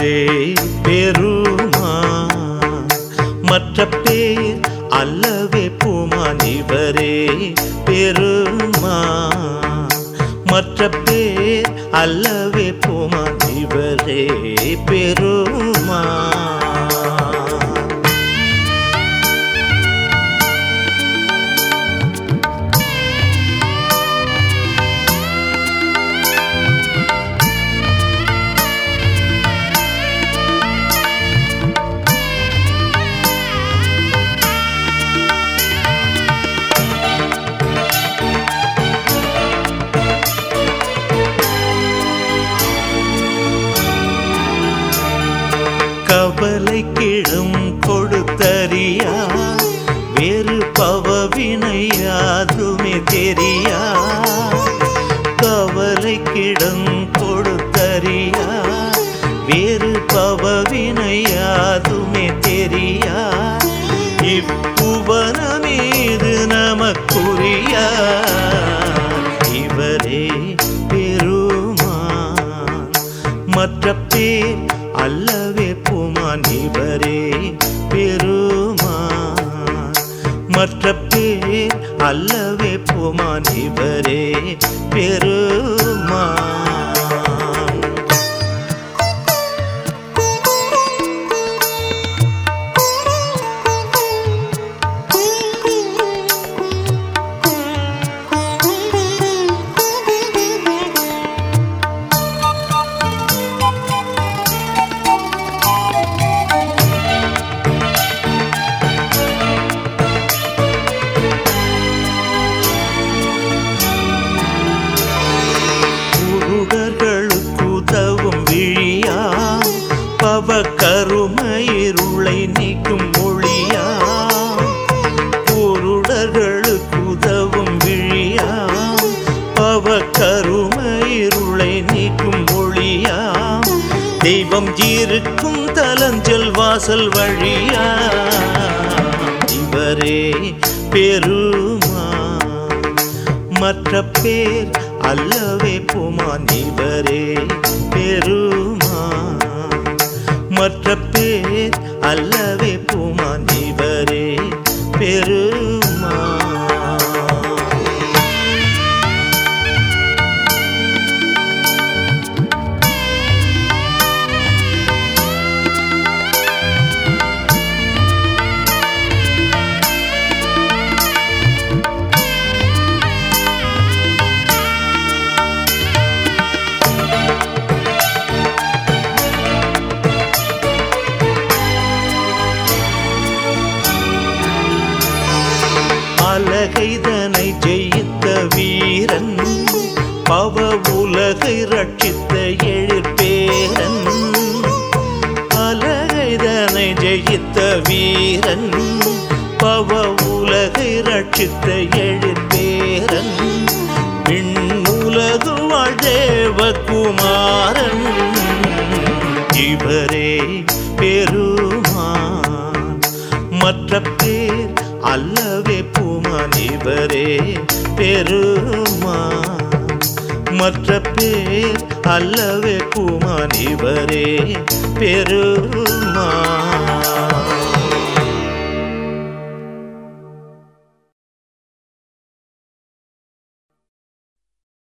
இவரே பெருமா மற்ற பேர் அல்லவே பூமான் இவரே பெருமா மற்ற பேர் அல்லவே பூமான் இவரே பெருமா கவலை கிழும் கொடுத்தறியா வேறு பவவினையாதுமே தெரியா கவலை கிடம் கொடுத்தறியா வேறு பவவினையாதுமே தெரியா இப்புவன மீது நமக்குரியா இவரே பெருமான் மற்ற பேர் அல்லவே பூமான் இவரே பெருமான் மற்ற பேர் அல்லவே பூமான் இவரே பெருமான் குருடர்களுக்கு உதவும் விழியா பவ கருமயிருளை நீக்கும் மொழியா குருடர்களுக்கு உதவும் விழியா பவ கருமயிருளை நீக்கும் மொழியா தெய்வம் இருக்கும் தலஞ்சல் வாசல் வழியா இவரே பெருமா மற்ற பேர் அல்லவே புமான் இவரே பெருமான் மற்ற பேர் அல்லவே புமான் இவரே பெருமான் அலகைதனை ஜெயித்த வீரன் பவ உலகை ரட்சித்த எழிற்பேரன் அலகைதனை ஜெயித்த வீரன் பவ உலகை ரட்சித்த எழிற்பேரன் விண்ணுலகு வாழ்தேவகுமாரன் இவரே பெருமான் மற்ற பேர் அல்லவே பூமான் இவரே பெருமான் மற்ற பேர் அல்லவே பூமான் இவரே பெருமான்